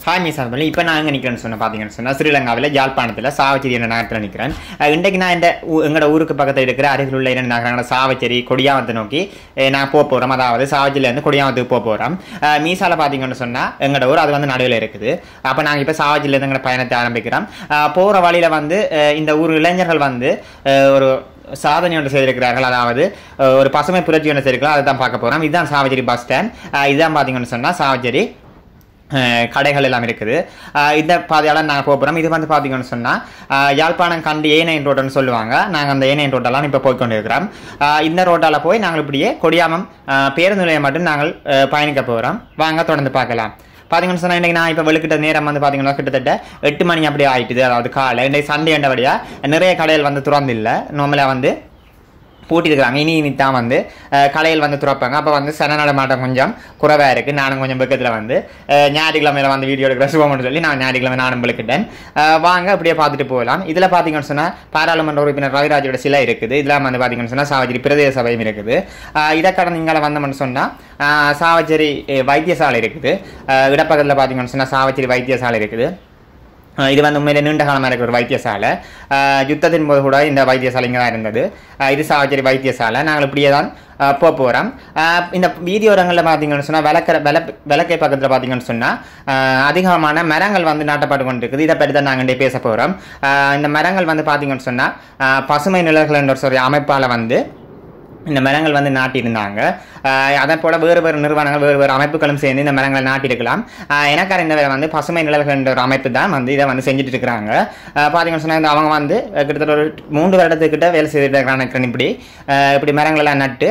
சாமி சார்பில் இப்போ நான் எங்கே நிற்கிறேன்னு சொன்ன பார்த்தீங்கன்னு சொன்னால் ஸ்ரீலங்காவில் ஜாழ்ப்பாணத்தில் சாவச்சேரி என்ற நகரத்தில் நிற்கிறேன் அஹ் இன்றைக்கு நான் இந்த ஊ- எங்களோட ஊருக்கு பக்கத்தில் இருக்கிற அருகில் உள்ள இரண்டு நகரங்கள சாவச்சேரி கொடியாமத்தை நோக்கி அஹ் நான் போக போகிறோம் அதாவது சாவச்சேரியிலேருந்து கொடியாமத்துக்கு போக போகிறோம் மீசால பார்த்தீங்கன்னு சொன்னால் எங்களோட ஊர் அது வந்து நடுவில் இருக்குது அப்போ நாங்கள் இப்போ சாவச்சேரியிலேருந்து எங்களோட பயணத்தை ஆரம்பிக்கிறோம் போகிற வழியில் வந்து அஹ் இந்த ஊர் இளைஞர்கள் வந்து அஹ் ஒரு சாதனை ஒன்று செய்திருக்கிறார்கள் அதாவது அஹ் ஒரு பசுமை புரட்சி ஒன்று செய்திருக்கிறோம் அதை தான் பார்க்க போகிறோம் இதுதான் சாவச்சேரி பஸ் ஸ்டாண்ட் அஹ் இதுதான் பார்த்தீங்கன்னு சொன்னால் சாவச்சேரி அஹ் கடைகள் எல்லாம் இருக்குது அஹ் இந்த பாதையால் நாங்கள் போக போகிறோம் இது வந்து பார்த்தீங்கன்னு சொன்னால் யாழ்ப்பாணம் கண்டு ஏனையன் ரோடுன்னு சொல்லுவாங்க நாங்கள் அந்த ஏனையன் ரோட்டெல்லாம் இப்போ போய் கொண்டு இருக்கிறோம் அஹ் இந்த ரோட்டால் போய் நாங்கள் இப்படியே கொடியாமம் அஹ் பேருந்து நிலையம் மட்டும் நாங்கள் அஹ் பயணிக்க போகிறோம் வாங்க தொடர்ந்து பார்க்கலாம் பார்த்தீங்கன்னு சொன்னால் இன்றைக்கி நான் இப்போ வெளுக்கிட்ட நேரம் வந்து பார்த்தீங்கன்னா கிட்டத்தட்ட எட்டு மணி அப்படி ஆயிட்டுது அதாவது காலை இன்றைக்கு சண்டே என்றபடியாக நிறைய கடைகள் வந்து திறந்தில்லை நார்மலாக வந்து பூட்டியிருக்கிறாங்க இனி இனி தான் வந்து அஹ், கடையில் வந்து துறப்பாங்க அப்போ வந்து சன நடமாட்டம் கொஞ்சம் குறைவாக இருக்குது நானும் கொஞ்சம் பக்கத்தில் வந்து அஹ், ஞாயிற்றுக்கிழமையில வந்து வீடியோ எடுக்கிற சுபம்னு சொல்லி நான் ஞாயிற்றுக்கிழமை நானும் விளக்கிட்டேன் வாங்க அப்படியே பார்த்துட்டு போகலாம் இதில் பார்த்தீங்கன்னு சொன்னால் பாராளுமன்ற உறுப்பினர் ரவிராஜோட சிலை இருக்குது இதெல்லாம் வந்து பார்த்தீங்கன்னு சொன்னால் சாவச்சேரி பிரதேச சபையும் இருக்குது அஹ், இதை கடந்து இங்கே வந்தோம்னு சொன்னால் சாவச்சேரி அஹ், வைத்தியசாலை இருக்குது அஹ், இடப்பக்கத்தில் பார்த்தீங்கன்னு சொன்னால் சாவச்சேரி வைத்தியசாலை இருக்குது அஹ் இது வந்து உண்மையிலே நீண்ட காலமாக இருக்கிற ஒரு வைத்தியசாலை அஹ் யுத்தத்தின் போது கூட இந்த வைத்தியசாலை இங்கே தான் இருந்தது அஹ் இது சாவச்சேரி வைத்தியசாலை நாங்கள் இப்படியே தான் அஹ் போக போகிறோம் இந்த வீதியோரங்களில் பார்த்தீங்கன்னு சொன்னால் விளக்கிற விள விளக்கை பக்கத்தில் பார்த்தீங்கன்னு சொன்னால் அதிகமான மரங்கள் வந்து நாட்டப்பட்டு கொண்டு இருக்குது இதை பற்றி தான் நாங்கள் இன்றைய பேச போகிறோம் இந்த மரங்கள் வந்து பார்த்தீங்கன்னு சொன்னால் பசுமை நிழல்கள் என்ற ஒரு சொல்லி அமைப்பால் வந்து இந்த மரங்கள் வந்து நாட்டியிருந்தாங்க ஆஹ் அதே போல் வேறு வேறு நிறுவனங்கள் வேறு வேறு அமைப்புகளும் சேர்ந்து இந்த மரங்களை நாட்டியிருக்கலாம் ஆஹ் எனக்கு அறிந்த வேலை வந்து பசுமை நிழல்கள் என்ற ஒரு அமைப்பு தான் வந்து இதை வந்து செஞ்சுட்டு இருக்கிறாங்க ஆஹ் பார்த்தீங்கன்னு சொன்னால் இந்த அவங்க வந்து அஹ் கிட்டத்தட்ட ஒரு மூன்று வருடத்துக்கிட்ட வேலை செய்துட்டு இருக்கிறாங்க நினைக்கிறேன் இப்படி ஆஹ் இப்படி மரங்களெல்லாம் நட்டு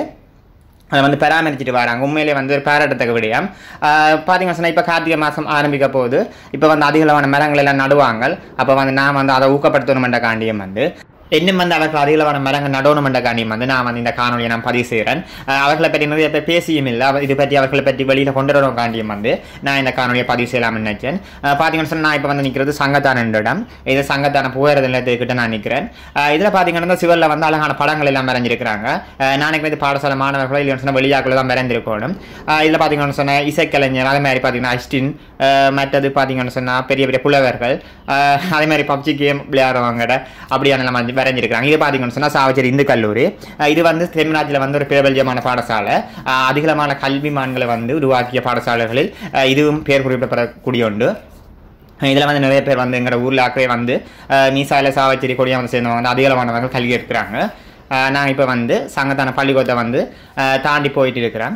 அதை வந்து பராமரிச்சுட்டு வராங்க உண்மையிலே வந்து ஒரு பாராட்டத்தக்க விடயம் ஆஹ் பார்த்தீங்கன்னு சொன்னால் இப்போ கார்த்திகை மாதம் ஆரம்பிக்க போகுது இப்போ வந்து அதிகளவான மரங்கள் எல்லாம் நடுவாங்க அப்போ வந்து நான் வந்து அதை ஊக்கப்படுத்தணுமென்ற காண்டியம் வந்து இன்னும் வந்து அவர்கள் அதிகளவான மரங்கள் நடணுமென்ற காண்டியம் வந்து நான் வந்து இந்த காணொலியை நான் பதிவு செய்கிறேன் ஆஹ் அவர்களை பற்றி நிறைய பேர் பேசியும் இல்லை அவ- இது பற்றி அவர்களை பற்றி வெளியில் கொண்டு வரணும் காண்டியம் வந்து நான் இந்த காணொலியை பதிவு செய்யலாம்னு நினைச்சேன் ஆஹ் பார்த்தீங்கன்னு சொன்னால் நான் இப்போ வந்து நிற்கிறது சங்கத்தான என்ற இடம் இது சங்கத்தான புகையிறது நிலையத்துக்கிட்ட நான் நிற்கிறேன் இதில் பார்த்தீங்கன்னா சிவரில் வந்து அழகான படங்கள் எல்லாம் வரைஞ்சிருக்கிறாங்க ஆஹ் நான் எனக்கு வந்து பாடசாலை மாணவர்களோ இல்லைன்னு சொன்னால் வெளியாக்களோ தான் வரைந்திருக்கணும் இதில் பார்த்தீங்கன்னு சொன்னால் இசைக்கலைஞர் அதே மாதிரி பார்த்தீங்கன்னா அஸ்டின் ஆஹ் மற்றது பார்த்தீங்கன்னு சொன்னால் பெரிய பெரிய புலவர்கள் ஆஹ் அதே மாதிரி பப்ஜி கேம் விளையாடுறவங்க அப்படியான எல்லாம் வந்து வரைஞ்சிருக்கிறாங்க இது பார்த்தீங்கன்னு சொன்னால் சாவச்சேரி இந்து கல்லூரி ஆஹ் இது வந்து தென்நாட்டில் வந்து ஒரு பிரபல்யமான பாடசாலை ஆஹ் அதிகளமான கல்விமான்களை வந்து உருவாக்கிய பாடசாலைகளில் ஆஹ் இதுவும் பேர் குறிப்பிடப்படக்கூடிய ஒன்று இதில் வந்து நிறைய பேர் வந்து எங்களோட ஊரில் ஆக்கவே வந்து மீசால சாவச்சேரி கொடியா வந்து சேர்ந்தவங்க வந்து அதிகளவானவர்கள் கல்வி எடுக்கிறாங்க நான் இப்போ வந்து சங்கத்தான பள்ளிக்கூடத்தை வந்து ஆஹ் தாண்டி போயிட்டு இருக்கிறேன்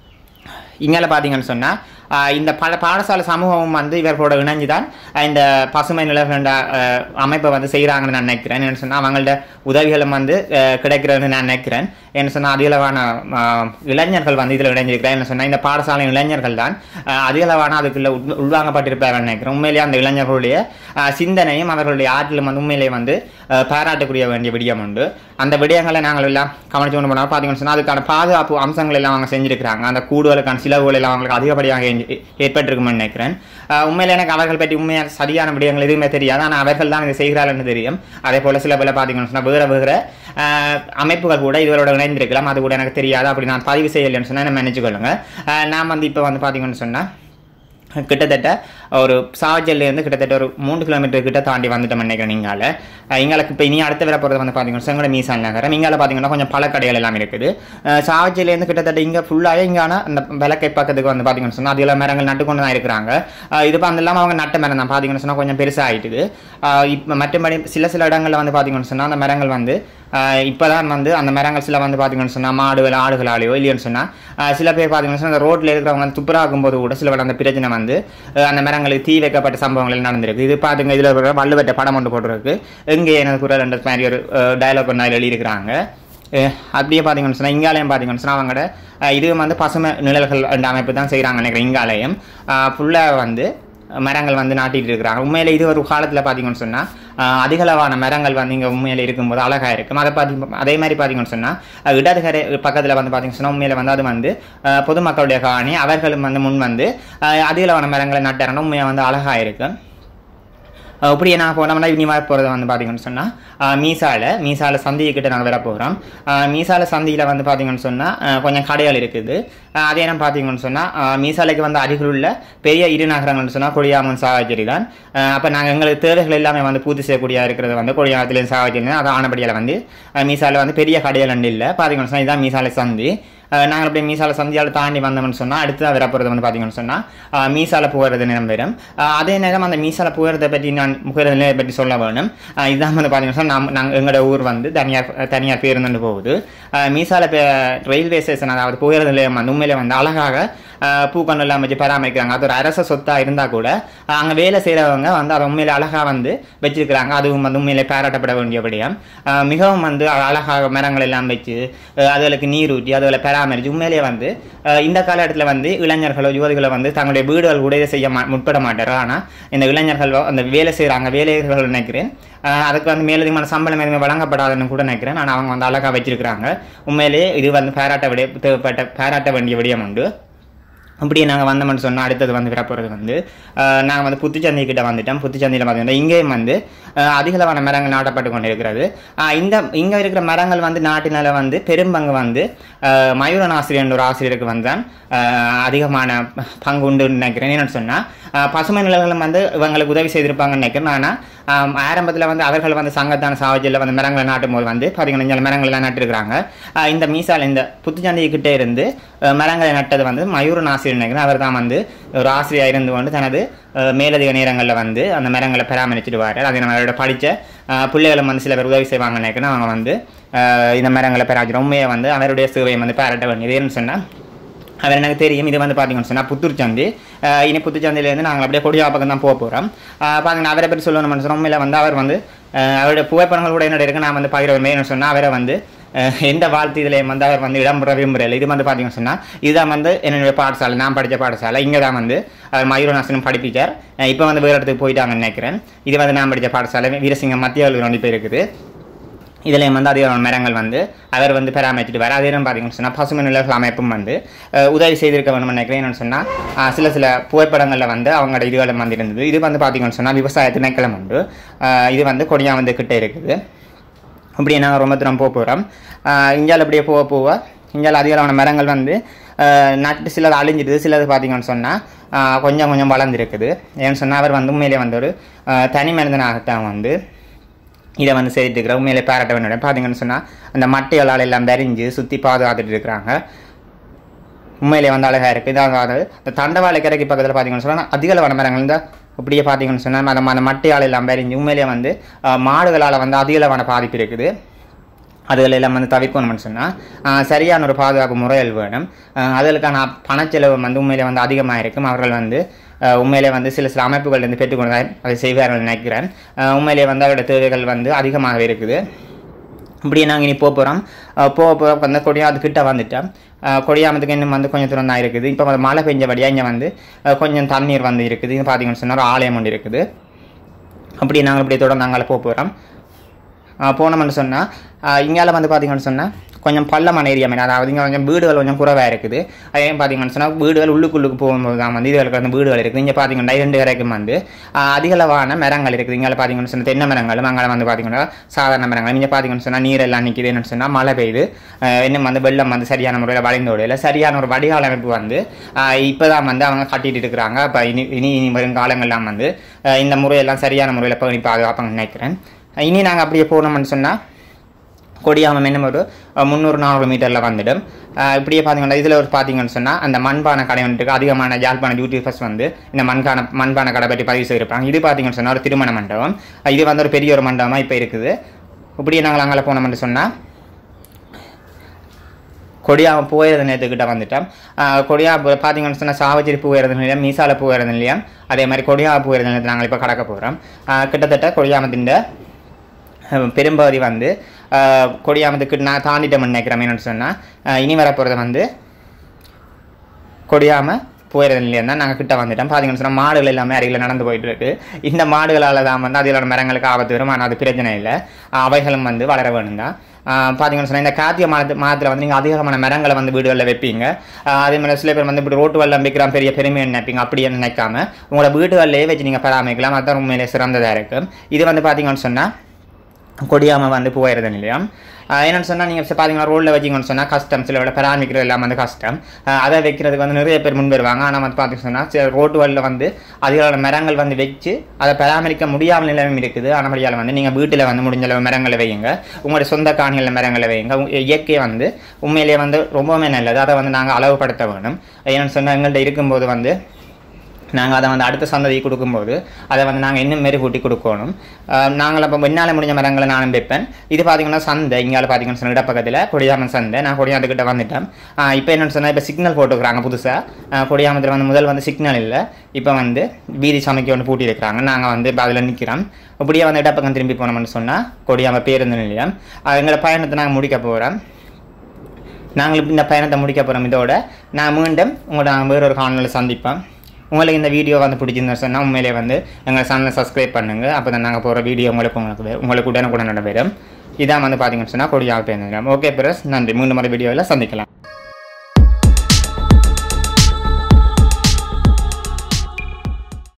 இங்கே பார்த்தீங்கன்னு சொன்னால் இந்த பல பாடசாலை சமூகமும் வந்து இவர்களோட இணைஞ்சு தான் ஆஹ் இந்த பசுமை நிலவரண்ட அமைப்பை வந்து செய்கிறாங்கன்னு நான் நினைக்கிறேன் என்ன சொன்னால் அவங்களோட உதவிகளும் வந்து ஆஹ் கிடைக்கிறதுன்னு நான் நினைக்கிறேன் என்ன சொன்னால் அதிகளவான ஆஹ் இளைஞர்கள் வந்து இதில் இணைஞ்சிருக்கிறேன் என்ன சொன்னால் இந்த பாடசாலை இளைஞர்கள் தான் ஆஹ் அதிகளவான அதுக்குள்ள உள் உள்வாங்கப்பட்டிருப்பார்கள் நினைக்கிறேன் உண்மையிலேயே அந்த இளைஞர்களுடைய ஆஹ் சிந்தனையும் அவர்களுடைய ஆற்றலும் வந்து உண்மையிலேயே வந்து ஆஹ் பாராட்டக்கூடிய வேண்டிய விடயம் உண்டு அந்த விடயங்களை நாங்கள் எல்லாம் கவனிச்சு கொண்டு போனால் பார்த்தீங்கன்னு சொன்னால் அதுக்கான பாதுகாப்பு அம்சங்கள் எல்லாம் அவங்க செஞ்சிருக்கிறாங்க அந்த கூடுதலுக்கான செலவுகள் எல்லாம் அவங்களுக்கு அதிகப்படியாக ஏ- ஏற்பட்டிருக்கும்னு நினைக்கிறேன் ஆஹ் உண்மையிலே எனக்கு அவர்கள் பற்றி உண்மையான சரியான விடயங்கள் எதுவுமே தெரியாது ஆனால் அவர்கள் தான் இதை செய்கிறார்கள் தெரியும் அதே போல் சில பேர் பார்த்தீங்கன்னு சொன்னால் வேறு வேறு ஆஹ் அமைப்புகள் கூட இதுவரோட இணைந்திருக்கலாம் அது கூட எனக்கு தெரியாது அப்படி நான் பதிவு செய்யலைன்னு சொன்னால் நம்ம நினச்சிக்கொள்ளுங்க ஆஹ் நான் வந்து இப்போ வந்து பார்த்தீங்கன்னு சொன்னால் கிட்டத்தட்ட ஒரு சாவச்சல்லேருந்து கிட்டத்தட்ட ஒரு மூன்று கிலோமீட்டர் கிட்ட தாண்டி வந்துட்டோம் நினைக்கிறேன் இங்கால அஹ் இங்காலுக்கு இப்போ இனி அடுத்த வர போகிறது வந்து பார்த்தீங்கன்னா செங்கட மீசான் நகரம் இங்கால பார்த்தீங்கன்னா கொஞ்சம் பழக்கடைகள் எல்லாம் இருக்குது அஹ் சாவச்சல்லேருந்து கிட்டத்தட்ட இங்கே ஃபுல்லாகவே இங்கான அந்த விளக்கை பக்கத்துக்கு வந்து பார்த்தீங்கன்னு சொன்னால் அதில் மரங்கள் நட்டு கொண்டு தான் இருக்கிறாங்க அஹ் இது வந்து இல்லாமல் அவங்க நட்ட மரம் தான் பார்த்தீங்கன்னு சொன்னால் கொஞ்சம் பெருசாக ஆயிட்டுது இப்போ மற்றபடி சில சில இடங்களில் வந்து பார்த்தீங்கன்னு சொன்னால் அந்த மரங்கள் வந்து இப்போ தான் வந்து அந்த மரங்கள் சில வந்து பார்த்தீங்கன்னு சொன்னால் மாடுகள் ஆடுகளாலேயோ இல்லைன்னு சொன்னால் சில பேர் பார்த்தீங்கன்னு சொன்னால் அந்த ரோட்டில் இருக்கிறவங்க வந்து துப்புராகும் போது கூட சில அந்த பிரச்சனை வந்து அஹ் அந்த மரங்களுக்கு தீ வைக்கப்பட்ட சம்பவங்கள் எல்லாம் நடந்திருக்கு இது பார்த்துங்க இதில் ஒரு வள்ளுவட்ட படம் ஒன்று போட்டிருக்கு எங்கே எனது குரல் என்ற மாதிரி ஒரு டயலாக் ஒன்று அதில் எழுதியிருக்கிறாங்க அஹ் அப்படியே பார்த்தீங்கன்னு சொன்னால் இங்காலயம் பார்த்தீங்கன்னு சொன்னால் அவங்களோட அஹ் இதுவும் வந்து பசுமை நிழல்கள் என்ற அமைப்பு தான் செய்கிறாங்க நினைக்கிறேன் இங்காலயம் ஃபுல்லாக வந்து மரங்கள் வந்து நாட்டிட்டு இருக்கிறாங்க உண்மையில இது ஒரு காலத்தில் பார்த்தீங்கன்னு சொன்னால் அதிகளவான மரங்கள் வந்து இங்கே உண்மையில இருக்கும்போது அழகாக இருக்கும் அதை பார்த்தி அதே மாதிரி பார்த்தீங்கன்னு சொன்னால் இடதுகரை பக்கத்தில் வந்து பார்த்தீங்கன்னு சொன்னால் உண்மையில வந்து அது வந்து அஹ், பொதுமக்களுடைய காணி அவர்களும் வந்து முன் வந்து அஹ், அதிகளவான மரங்களை நட்டாங்கன்னா உண்மையாக வந்து அழகாக இருக்கும் அஹ் இப்படியே நான் போனோம்னா இனி வர போகிறது வந்து பார்த்தீங்கன்னு சொன்னால் மீசால மீசால சந்திக்கிட்ட நாங்கள் வர போகிறோம் மீசால சந்தியில் வந்து பார்த்தீங்கன்னு சொன்னால் கொஞ்சம் கடைகள் இருக்குது அஹ் அதே நேரம் பார்த்தீங்கன்னு சொன்னால் மீசாலைக்கு வந்து அருகில் உள்ள பெரிய இரு நகரங்கள்னு சொன்னால் கொடியாமன் சாவச்சேரி தான் அப்போ நாங்கள் எங்களுக்கு தேவைகள் எல்லாமே வந்து பூர்த்தி செய்யக்கூடிய இருக்கிறது வந்து கொடியாமத்துலேயும் சாவச்சேரி தான் அது ஆனபடியால் வந்து அஹ் மீசால வந்து பெரிய கடைகள் ரெண்டு இல்லை பார்த்தீங்கன்னு சொன்னால் இதான் மீசாலை சந்தி அஹ் நாங்கள் அப்படியே மீசால சந்தியால் தாண்டி வந்தோம்னு சொன்னால் அடுத்ததாக வர போகிறது வந்து பார்த்தீங்கன்னு சொன்னால் மீசால போகிறது நேரம் வரும் அஹ் அதே நேரம் அந்த மீசால போகிறத பற்றி நான் முகர நிலையை பற்றி சொல்ல வேணும் அஹ் இதான் வந்து பார்த்தீங்கன்னு சொன்னால் நம்ம நாங்கள் எங்களோட ஊர் வந்து தனியார் தனியார் பேருந்து போகுது அஹ் மீசால பே- ரயில்வே ஸ்டேஷன் அதாவது போகிறது நிலையம் வந்து உண்மையிலே வந்து அழகாக அஹ் பூக்கன்று எல்லாம் வச்சு பராமரிக்கிறாங்க அது ஒரு அரச சொத்தாக இருந்தால் கூட அங்கே வேலை செய்கிறவங்க வந்து அதை உண்மையிலே அழகாக வந்து வச்சிருக்கிறாங்க அதுவும் வந்து உண்மையிலே பாராட்டப்பட வேண்டியபடியும் அஹ் மிகவும் வந்து அழகாக மரங்கள் எல்லாம் வச்சு அஹ் அதுகளுக்கு நீர் ஊற்றி அதுகளை பராமரித்து உண்மையிலேயே வந்து அஹ் இந்த காலகட்டத்தில் வந்து இளைஞர்களோ யுவதிகளோ வந்து தங்களுடைய வீடுகள் கூட இதை செய்ய மா முற்பட மாட்டார் ஆனால் இந்த இளைஞர்கள் அந்த வேலை செய்கிறாங்க வேலைகள் நினைக்கிறேன் அஹ் அதுக்கு வந்து மேலதிகமான சம்பளம் எதுவுமே வழங்கப்படாதுன்னு கூட நினைக்கிறேன் ஆனால் அவங்க வந்து அழகாக வச்சிருக்கிறாங்க உண்மையிலேயே இது வந்து பாராட்ட விட தேவைப்பட்ட பாராட்ட வேண்டிய விடயம் உண்டு அப்படியே நாங்கள் வந்தோம்னு சொன்னால் அடுத்தது வந்து வரப்போகிறது வந்து நாங்கள் வந்து புத்துச்சந்தை கிட்ட வந்துட்டோம் புத்துச்சந்தையில் பார்த்தீங்கன்னா இங்கேயும் வந்து அஹ், அதிகளவான மரங்கள் நாட்டப்பட்டு கொண்டு இருக்கிறது அஹ், இந்த இங்கே இருக்கிற மரங்கள் வந்து நாட்டினால வந்து பெரும்பங்கு வந்து அஹ், மயூரன் ஆசிரியர் என்ற ஒரு ஆசிரியருக்கு வந்து தான் அஹ், அதிகமான பங்கு உண்டுன்னு நினைக்கிறேன் என்னன்னு சொன்னால் பசுமை நிலங்களும் வந்து இவங்களுக்கு உதவி செய்திருப்பாங்கன்னு நினைக்கிறேன் ஆனால் ஆரம்பத்தில் வந்து அவர்கள் வந்து சங்கத்தான சாவஜியில் வந்து மரங்களை நாட்டும் போது வந்து பார்த்தீங்கன்னா இங்கே மரங்கள் எல்லாம் நட்டுருக்காங்க அஹ், இந்த மீசால் இந்த புத்துச்சந்தை கிட்டே இருந்து அஹ், மரங்களை நட்டது வந்து மயூரன் ஆசிரியர் நினைக்கிறேன் அவர் தான் வந்து ஒரு ஆசிரியர் இருந்து கொண்டு தனது அஹ், மேலதிக நேரங்களில் வந்து அந்த மரங்களை பராமரிச்சுட்டு வரார் அதை நம்ம அவரோட படித்த பிள்ளைகளும் வந்து சில பேர் உதவி செய்வாங்கன்னு நினைக்கிறேன் அவங்க வந்து அஹ், இந்த மரங்களை பராமரிச்சு உண்மையை வந்து அவருடைய சேவையை வந்து பாராட்ட வேண்டியது ஏன்னு சொன்னால் அவர் எனக்கு தெரியும் இது வந்து பார்த்தீங்கன்னு சொன்னால் புத்தூர்ச்சந்தி அஹ் இனி புத்துச்சந்தையிலேருந்து நாங்கள் அப்படியே கொடியா பக்கம் தான் போக போகிறோம் பார்த்தீங்கன்னா அவரை பற்றி சொல்லணும்னு சொன்னால் உண்மையில வந்து அவர் வந்து அஹ் அவருடைய புகைப்படங்கள் கூட என்னோட இருக்கு நான் வந்து பகிர மேலும் சொன்னால் அவரை வந்து அஹ் எந்த வாழ்த்து இதில் வந்து அவர் வந்து இடம்பெற விரும்புகிறல இது வந்து பார்த்தீங்கன்னு சொன்னால் இதுதான் வந்து என்னுடைய பாடசாலை நான் படித்த பாடசாலை இங்கே தான் வந்து அவர் மயூரநாசனம் படிப்பிச்சார் இப்போ வந்து வேறு இடத்துக்கு போயிட்டாங்கன்னு நினைக்கிறேன் இது வந்து நான் படித்த பாடசாலை வீரசிங்கம் மத்திய கல்லூரி ஒன்று இப்போ இருக்குது இதுலேயும் வந்து அதிக மரங்கள் வந்து அவர் வந்து பராமரிச்சுட்டு வர அதே நேரம் பார்த்தீங்கன்னு சொன்னால் பசுமை நிலர்கள் அமைப்பும் வந்து அஹ், உதவி செய்திருக்க வேணும்னு நினைக்கிறேன் என்னன்னு சொன்னால் அஹ், சில சில புகைப்படங்களில் வந்து அவங்களோட இதுகளும் வந்து இருந்தது இது வந்து பார்த்தீங்கன்னு சொன்னால் விவசாய திணைக்களம் உண்டு அஹ், இது வந்து கொடியா வந்து கிட்ட இருக்குது அப்படியே நாங்கள் ரொம்ப தூரம் போக போகிறோம் இந்தியாவில் அப்படியே போக போக இந்தியாவில் அதிகமான மரங்கள் வந்து அஹ், நட்டு சிலது அழிஞ்சிடுது சிலது பார்த்தீங்கன்னு சொன்னால் கொஞ்சம் கொஞ்சம் வளர்ந்துருக்குது ஏன்னு சொன்னால் அவர் வந்து உண்மையிலே வந்து ஒரு அஹ், தனி மனிதனாகத்தான் வந்து இதை வந்து செய்துட்டு இருக்கிற உண்மையிலே பாராட்ட வேண்டும் பார்த்தீங்கன்னு சொன்னால் அந்த மட்டைகளால் எல்லாம் தரிஞ்சு சுற்றி பாதுகாத்துட்டு இருக்கிறாங்க உண்மையிலே வந்து அழகாக இருக்குது இதாவது இந்த தண்டவாளை கரைக்கு பக்கத்தில் பார்த்தீங்கன்னு சொன்னால் அதிக வன மரங்கள் இந்த இப்படியே பார்த்தீங்கன்னு சொன்னால் அந்த அந்த மட்டையால் எல்லாம் பறிஞ்சு உண்மையிலே வந்து அஹ், மாடுகளால் வந்து அதிகளவான பாதிப்பு இருக்குது அதுகள் எல்லாம் வந்து தவிர்க்கணும்னு சொன்னால் சரியான ஒரு பாதுகாப்பு முறைகள் வேணும் அஹ், அதுகளுக்கான பணச்செலவு வந்து உண்மையிலே வந்து அதிகமாக இருக்கும் அவர்கள் வந்து அஹ், உண்மையிலே வந்து சில சில அமைப்புகள் வந்து பெற்றுக்கொண்டு தான் அதை செய்வார்கள் நினைக்கிறேன் அஹ், உண்மையிலே வந்து அவரோட தேவைகள் வந்து அதிகமாகவே இருக்குது இப்படியே நாங்கள் இனி போக போகிறோம் போக போக வந்து கொடியாமத்து கிட்ட வந்துட்டோம் அஹ் கொடியாமத்துக்கு இன்னும் வந்து கொஞ்சம் தூரம் தான் இருக்குது இப்போ வந்து மழை பெஞ்சபடியாக இங்கே வந்து அஹ் கொஞ்சம் தண்ணீர் வந்து இருக்குது இது பார்த்தீங்கன்னு சொன்னால் ஒரு ஆலயம் ஒன்று இருக்குது அப்படியே நாங்கள் இப்படியே தொடர்ந்து அங்கே போக போகிறோம் போனோம்னு சொன்னால் இங்கால வந்து பார்த்தீங்கன்னு சொன்னால் கொஞ்சம் பள்ளமான ஏரியா மாதிரி அதாவது இங்கே கொஞ்சம் வீடுகள் கொஞ்சம் குறைவாக இருக்குது அதே பார்த்தீங்கன்னு சொன்னால் வீடுகள் உள்ளுக்குள்ளுக்கு போகும்போது தான் வந்து இதுகளுக்கு வந்து வீடுகள் இருக்குது இங்கே பார்த்தீங்கன்னா இரண்டு வரைக்கும் வந்து ஆஹ் அதிகளவான மரங்கள் இருக்குது இங்கே பார்த்தீங்கன்னு சொன்னால் தென்னை மரங்களும் அங்கே வந்து பார்த்தீங்கன்னா சாதாரண மரங்கள் இங்கே பார்த்தீங்கன்னு சொன்னால் நீரெல்லாம் நிற்கிதுன்னு சொன்னால் மழை பெய்யுது ஆஹ் இன்னும் வந்து வெள்ளம் வந்து சரியான முறையில் வளைந்தோடு இல்லை சரியான ஒரு வடிகால் அமைப்பு வந்து இப்போ தான் வந்து அவங்க கட்டிட்டு இருக்கிறாங்க அப்போ இனி இனி இனி வரும் காலங்கள்லாம் வந்து ஆஹ் இந்த முறையெல்லாம் சரியான முறையில் பேணி பாதுகாப்பாங்கன்னு நினைக்கிறேன் இனி நாங்கள் அப்படியே போனோம்னு சொன்னால் கொடியாமம் என்ன ஒரு அஹ், முந்நூறு நானூறு மீட்டரில் வந்துடும் அஹ், இப்படியே பார்த்தீங்கன்னா இதில் ஒரு பார்த்தீங்கன்னு சொன்னால் அந்த மண்பானை கடை வந்துட்டு அதிகமான யாழ்ப்பாண யூடியூபர்ஸ் வந்து இந்த மண்கான மண்பானை கடை பற்றி பதிவு செய்திருப்பாங்க இது பார்த்தீங்கன்னு சொன்னால் ஒரு திருமண மண்டபம் அஹ், இது வந்து ஒரு பெரிய ஒரு மண்டபமாக இப்போ இருக்குது இப்படியே நாங்கள் அங்கே போனோம்னு சொன்னால் கொடியாம போயிறது நேரத்துக்கிட்ட வந்துட்டோம் ஆஹ் கொடியா ப- பார்த்தீங்கன்னு சொன்னால் சாவச்சேரி போயிறது நிலையம் மீசால போயிறது நிலையம் அதே மாதிரி கொடியா போயிறது நிலையத்தில் நாங்கள் இப்போ கடக்க போகிறோம் கிட்டத்தட்ட கொடியாமத்தின் அஹ் பெரும்பகுதி வந்து ஆஹ் கொடியாமத்துக்கு நான் தாண்டிட்டோம்னு நினைக்கிறேன் என்னன்னு சொன்னால் இனி வரப்போகிறது வந்து கொடியாம போயிறது இல்லையா தான் நாங்கள் கிட்ட வந்துட்டோம் பார்த்தீங்கன்னு சொன்னால் மாடுகள் எல்லாமே அருகில் நடந்து போயிட்டு இருக்கு இந்த மாடுகளால் தான் வந்து அதில் மரங்களுக்கு ஆபத்து வரும் ஆனால் அது பிரச்சனை இல்லை அவைகளும் வந்து வளர வேணும் தான் பார்த்தீங்கன்னு சொன்னால் இந்த கார்த்திகை மாதத்து மாதத்தில் வந்து நீங்கள் அதிகமான மரங்களை வந்து வீடுகளில் வைப்பீங்க ஆஹ் அதே மாதிரி சில பேர் வந்து இப்படி ரோட்டு வெள்ளம் வைக்கிறான் பெரிய பெருமை நினைப்பீங்க அப்படியே நினைக்காம உங்களோட வீடுகளிலேயே வச்சு நீங்கள் பராமரிக்கலாம் அதுதான் உண்மையிலே சிறந்ததாக இருக்கும் இது வந்து பார்த்தீங்கன்னு சொன்னால் கொடியாமல் வந்து போயிடுது இல்லையா ஆஹ் என்னன்னு சொன்னால் நீங்கள் பார்த்தீங்கன்னா ரோட்டில் வச்சிங்கன்னு சொன்னால் கஷ்டம் சில விட பராமரிக்கிறது எல்லாம் வந்து கஷ்டம் ஆஹ் அதை வைக்கிறதுக்கு வந்து நிறைய பேர் முன் வருவாங்க ஆனால் வந்து பார்த்தீங்கன்னு சொன்னால் சில ரோட்டு வழியில் வந்து அதிகளவு மரங்கள் வந்து வச்சு அதை பராமரிக்க முடியாத நிலையும் இருக்குது ஆனபடியால் வந்து நீங்கள் வீட்டில் வந்து முடிஞ்ச அளவு மரங்களை வையுங்க உங்களுடைய சொந்த காணிகளில் மரங்களை வையுங்க உங்க இயற்கை வந்து உண்மையிலேயே வந்து ரொம்பவுமே நல்லது அதை வந்து நாங்கள் அளவுபடுத்த வேணும் என்னன்னு சொன்னால் எங்கள்கிட்ட இருக்கும்போது வந்து நாங்கள் அதை வந்து அடுத்த சந்ததிக்கு கொடுக்கும்போது அதை வந்து நாங்கள் இன்னும் மெருகூட்டி கொடுக்கணும் ஆஹ் நாங்கள் அப்போ என்னால் முடிஞ்ச மரங்களை நானும் வைப்பேன் இது பார்த்தீங்கன்னா சந்தை இங்கால பார்த்தீங்கன்னு சொன்ன இடப்பக்கத்தில் கொடியாமன் சந்தை நான் கொடியாமத்துக்கிட்ட வந்துட்டேன் இப்போ என்னென்னு சொன்னால் இப்போ சிக்னல் போட்டுக்கிறாங்க புதுசாக கொடியாமத்தில் வந்து முதல் வந்து சிக்னல் இல்லை இப்போ வந்து வீதி சமைக்க ஒன்று பூட்டி இருக்கிறாங்க நாங்கள் வந்து இப்போ அதில் நிற்கிறோம் அப்படியே வந்து இடப்பக்கம் திரும்பி போனோம்னு சொன்னால் கொடியாம பேருந்து நிலையம் ஆஹ் எங்களோட பயணத்தை நாங்கள் முடிக்க போகிறோம் நாங்கள் இந்த பயணத்தை முடிக்க போகிறோம் இதோட நான் மீண்டும் உங்களோட நாங்கள் வேறொரு காணொலியில் சந்திப்போம் உங்களுக்கு இந்த வீடியோ வந்து பிடிச்சிருந்தா சொன்னால் உண்மையிலே வந்து எங்கள் சேனலை சப்ஸ்கிரைப் பண்ணுங்கள் அப்போ தான் நாங்கள் போகிற வீடியோ உங்களுக்கு உங்களுக்கு வே- உங்களுக்கு உடனுக்குடன் வரும் இதான் வந்து பார்த்தீங்கன்னு சொன்னால் கொடியாக பேருந்துங்க ஓகே பிரஸ் நன்றி மூணு முறை வீடியோவில் சந்திக்கலாம்